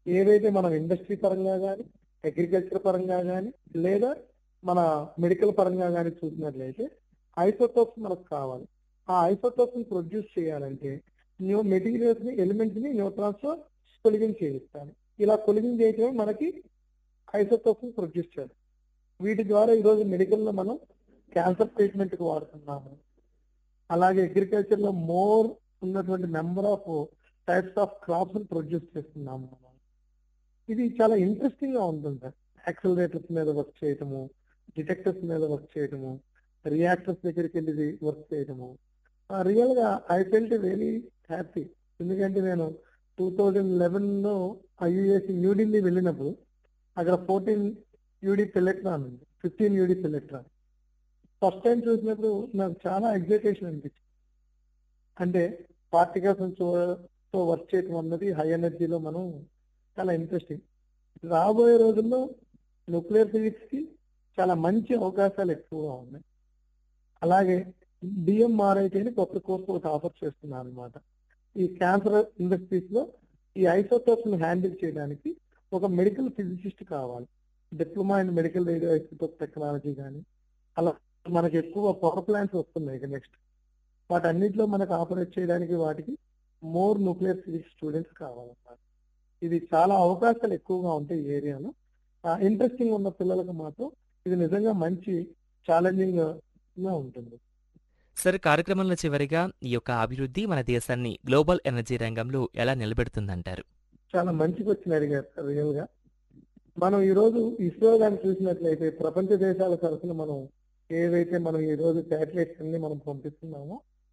ఏవైతే మనం ఇండస్ట్రీ పరంగా కానీ అగ్రికల్చర్ పరంగా కానీ లేదా మన మెడికల్ పరంగా కానీ చూసినట్లయితే ఐసోటోప్స్ మనకు కావాలి ఆ ఐసోటోప్స్ ని ప్రొడ్యూస్ చేయాలంటే న్యూ మెటీరియల్స్ ని ఎలిమెంట్స్ ని న్యూట్రాన్స్ తో కొలిగింగ్ చేయిస్తాను ఇలా కొలిగింగ్ చేయటమే మనకి ఐసోటోప్స్ ని ప్రొడ్యూస్ చేయాలి వీటి ద్వారా ఈరోజు మెడికల్ లో మనం క్యాన్సర్ ట్రీట్మెంట్ కి వాడుతున్నాము అలాగే అగ్రికల్చర్ లో మోర్ ఉన్నటువంటి number of types of crops produce చేస్తున్నాము మనం ఇది చాలా ఇంట్రెస్టింగ్ గా ఉంటుంది సార్ యాక్సిలరేటర్స్ మీద వర్క్ చేయటము డిటెక్టర్స్ మీద వర్క్ చేయటము రియాక్టర్స్ దగ్గరికి వెళ్ళి వర్క్ చేయటము రియల్ గా ఐ ఫెల్ట్ వెరీ హ్యాపీ ఎందుకంటే నేను టూ థౌజండ్ లెవెన్ లో ఐయుఎస్ న్యూఢిల్లీ వెళ్ళినప్పుడు అక్కడ ఫోర్టీన్ యూడి పెల్లెక్ట్రాన్ ఉంది fifteen UD pelletron first time చూసినప్పుడు నాకు చాలా ఎగ్జైటేషన్ అనిపించింది అంటే పార్టికల్స్ తో వర్క్ చేయటం అన్నది హై ఎనర్జీలో మనం చాలా ఇంట్రెస్టింగ్ రాబోయే రోజుల్లో న్యూక్లియర్ ఫిజిక్స్ కి చాలా మంచి అవకాశాలు ఎక్కువగా ఉన్నాయి అలాగే డిఎంఆర్ఐటీ అని కొత్త కోర్సు ఒకటి ఆఫర్ చేస్తున్నారు అనమాట ఈ క్యాన్సర్ ఇండస్ట్రీస్ లో ఈ ఐసోటోప్స్ ని హ్యాండిల్ చేయడానికి ఒక మెడికల్ ఫిజిసిస్ట్ కావాలి diploma in medical radio isotope technology కానీ అలా మనకి ఎక్కువ పవర్ ప్లాంట్స్ వస్తున్నాయి ఇక నెక్స్ట్ వాటన్నిటిలో మనకు ఆపరేట్ చేయడానికి వాటికి మోర్ న్యూక్లియర్ ఫిజిక్స్ స్టూడెంట్స్ కావాలన్నమాట ఇది చాలా అవకాశాలు ఎక్కువగా ఉంటాయి ఈ ఏరియాలో ఇంట్రెస్టింగ్ ఉన్న పిల్లలకు మాత్రం ఇది నిజంగా మంచి ఛాలెంజింగ్ గా ఉంటుంది సార్ కార్యక్రమంలో చివరిగా ఈ యొక్క అభివృద్ధి మన దేశాన్ని గ్లోబల్ ఎనర్జీ రంగంలో ఎలా నిలబెడుతుందంటారు చాలా మంచి క్వశ్చన్ అడిగారు సార్ రియల్ గా మనం ఈ రోజు ఇస్రో గాని చూసినట్లయితే ప్రపంచ దేశాల తరఫున మనం ఏవైతే మనం ఈ రోజు శాటిలైట్స్ అన్ని మనం పంపిస్తున్నామో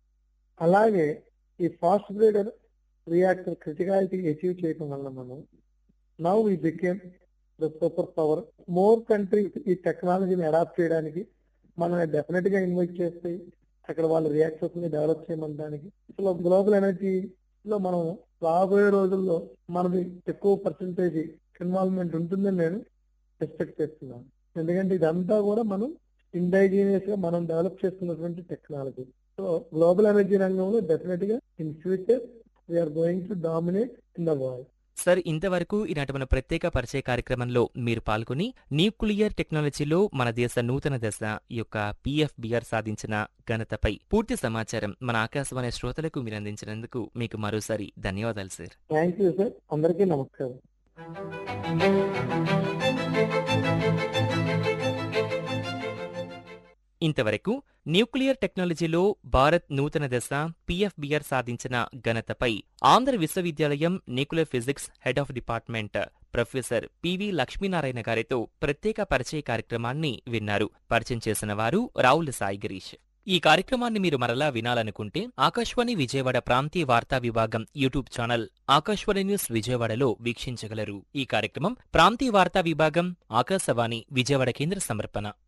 అలాగే ఈ fast breeder reactor criticality achieve చేయడం వల్ల మనం now we became the super power more countries ఈ టెక్నాలజీని అడాప్ట్ చేయడానికి మనల్ని డెఫినెట్ గా ఇన్వైట్ చేస్తాయి అక్కడ వాళ్ళ రియాక్టర్స్ ని డెవలప్ చేయడానికి అసలు గ్లోబల్ ఎనర్జీ లో మనం రాబోయే రోజుల్లో మనది ఎక్కువ పర్సంటేజ్ ఇన్వాల్వ్మెంట్ ఉంటుందని నేను ఎక్స్పెక్ట్ చేస్తున్నాను ఎందుకంటే ఇదంతా కూడా మనం ఇండైజీనియస్ గా మనం డెవలప్ చేస్తున్నటువంటి టెక్నాలజీ సో గ్లోబల్ ఎనర్జీ రంగంలో డెఫినెట్ గా in future we are going to dominate in the world sir ఇంతవరకు ఈనాటి మన ప్రత్యేక పరిచయ కార్యక్రమంలో మీరు పాల్గొని న్యూక్లియర్ టెక్నాలజీలో మన దేశ నూతన దశ ఈ యొక్క పిఎఫ్బిఆర్ సాధించిన ఘనతపై పూర్తి సమాచారం మన ఆకాశవాణి శ్రోతలకు మీరు అందించినందుకు మీకు మరోసారి ధన్యవాదాలు సార్ థ్యాంక్ యూ సార్ అందరికీ నమస్కారం ఇంతవరకు న్యూక్లియర్ టెక్నాలజీలో భారత్ నూతన దశ పిఎఫ్బిఆర్ సాధించిన ఘనతపై ఆంధ్ర విశ్వవిద్యాలయం nuclear physics head of department professor PV Lakshminarayana గారితో ప్రత్యేక పరిచయ కార్యక్రమాన్ని విన్నారు పరిచయం చేసిన వారు రావుల సాయి గిరీష్ ఈ కార్యక్రమాన్ని మీరు మరలా వినాలనుకుంటే ఆకాశవాణి విజయవాడ ప్రాంతీయ వార్తా విభాగం యూట్యూబ్ ఛానల్ ఆకాశవాణి న్యూస్ విజయవాడలో వీక్షించగలరు ఈ కార్యక్రమం ప్రాంతీయ వార్తా విభాగం ఆకాశవాణి విజయవాడ కేంద్ర సమర్పణ